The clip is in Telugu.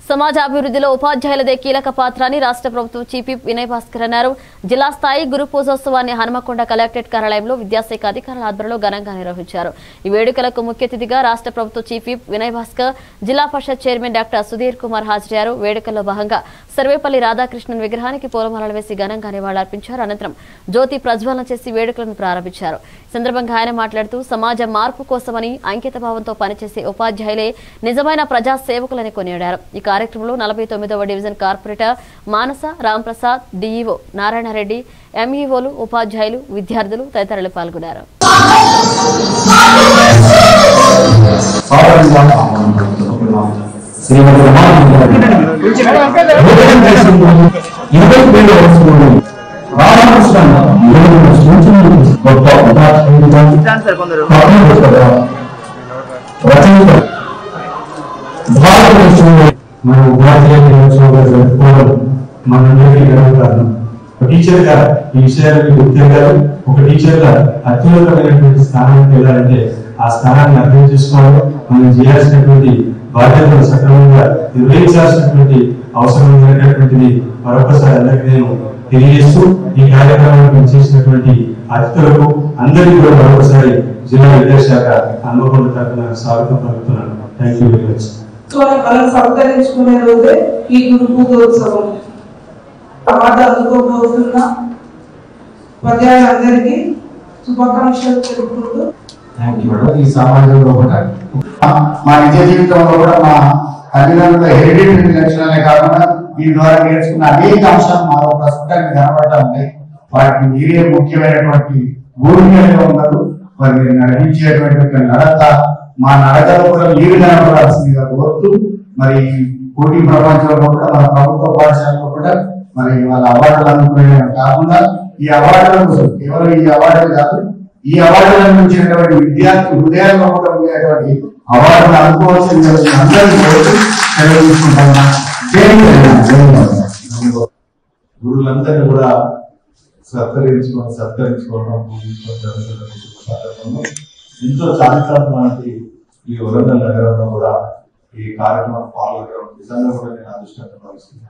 సమాజ అభివృద్ధిలో ఉపాధ్యాయులదే కీలక పాత్ర అని రాష్ట్ర ప్రభుత్వం చీఫ్ వినయ్ భాస్కర్ అన్నారు జిల్లా స్థాయి గురు పూజోత్సవాన్ని హనుమకొండ కలెక్టరేట్ కార్యాలయంలో విద్యాశాఖ అధికారుల ఆధ్వర్యంలో ఘనంగా నిర్వహించారు ఈ వేడుకలకు ముఖ్య అతిథిగా రాష్ట్ర ప్రభుత్వ చీఫ్ విప్ వినయ్ భాస్కర్ జిల్లా పరిషత్ చైర్మన్ డాక్టర్ సుధీర్ కుమార్ హాజరయ్యారు వేడుకల్లో భాగంగా సర్వేపల్లి రాధాకృష్ణన్ విగ్రహానికి పూలమాలలు వేసి ఘనంగా నివాళులర్పించారు అనంతరం జ్యోతి ప్రజ్వలన చేసి వేడుకలను ప్రారంభించారు ఈ సందర్భంగా ఆయన మాట్లాడుతూ సమాజ మార్పు కోసమని అంకిత భావంతో పనిచేసే ఉపాధ్యాయులే నిజమైన ప్రజా సేవకులని కొనియాడారు ఈ కార్యక్రమంలో నలభై తొమ్మిదవ division corporator Manasa Ramprasad DEO Narayana Reddy ఎంఈఓలు ఉపాధ్యాయులు విద్యార్థులు తదితరులు పాల్గొన్నారు శ్రీమతి ఇరవై వేల వస్తువులు రామకృష్ణ ఇరవై సూచనలు గొప్ప ఉపాధ్యాయుడిగా కథాకథ, రచయిత భారతదేశంలో మన ఉపాధ్యాయ దినోత్సవంగా జరుపుకోవడం మనందరికీ గర్వకారణం ఒక టీచర్ గా ఈ విషయాలకి గుర్తించారు ఒక టీచర్ గా అత్యున్నతమైనటువంటి స్థానానికి వెళ్ళాలంటే ఆ స్థానాన్ని అర్థం చేసుకోవడం మనం చేయాల్సినటువంటి బాధ్యతలు సక్రమంగా నిర్వహించాల్సినటువంటి అవసరం ఉన్నటువంటిది మరొకసారి అందరికీ నేను తెలియజేస్తూ ఈ కార్యక్రమానికి చేసినటువంటి అతిథులకు అందరికీ కూడా మరొకసారి జిల్లా విద్యాశాఖ హన్మకొండ తరఫున స్వాగతం పలుకుతున్నాను థ్యాంక్ యూ వెరీ మచ్ మనం సంతరించుకునే రోజే ఈ గురు పూజోత్సవం అవార్డు అందుకోబోతున్న ఉపాధ్యాయులందరికీ శుభాకాంక్షలు తెలుపుకుంటూ థ్యాంక్ యూ మేడం ఈ సమాజంలో కూడా మా నిజ జీవితంలో కూడా మా తల్లిదండ్రుల హెరిడిటరీ లక్షణాలే కాకుండా దీని ద్వారా నేర్చుకున్న అనేక అంశాలు మా ప్రస్తుతానికి కనబడతా ఉంటాయి వాటికి మీరే ముఖ్యమైనటువంటి భూమికలుగా ఉన్నారు మరి మీరు నడిపించేటువంటి ఒక నడత మా నడకలో కూడా మీరు కనబడాల్సిందిగా కోరుతూ మరి ఈ పోటీ ప్రపంచంలో కూడా మన ప్రభుత్వ పాఠశాలలో కూడా మరి వాళ్ళ అవార్డులు అందుకునే కాకుండా ఈ అవార్డులకు కేవలం ఈ అవార్డులు కాదు ఈ అవార్డులను నుంచినటువంటి విద్యార్థి హృదయాల్లో కూడా ఉండేటువంటి అవార్డులు అనుకోవాల్సింది అందరికీ కోరుతూ సెలవు తీసుకుంటున్నా. జై తెలంగాణ, జై తెలంగాణ. గురువులందరినీ కూడా సత్కరించుకోవడం సత్కరించుకోవడం పూజించుకోవడం జరుగుతున్న సందర్భంలో ఎంతో చారిత్రాత్మక ఈ వరంగల్ నగరంలో కూడా ఈ కార్యక్రమం పాల్గొనడం నిజంగా కూడా నేను అదృష్టంగా భావిస్తున్నాను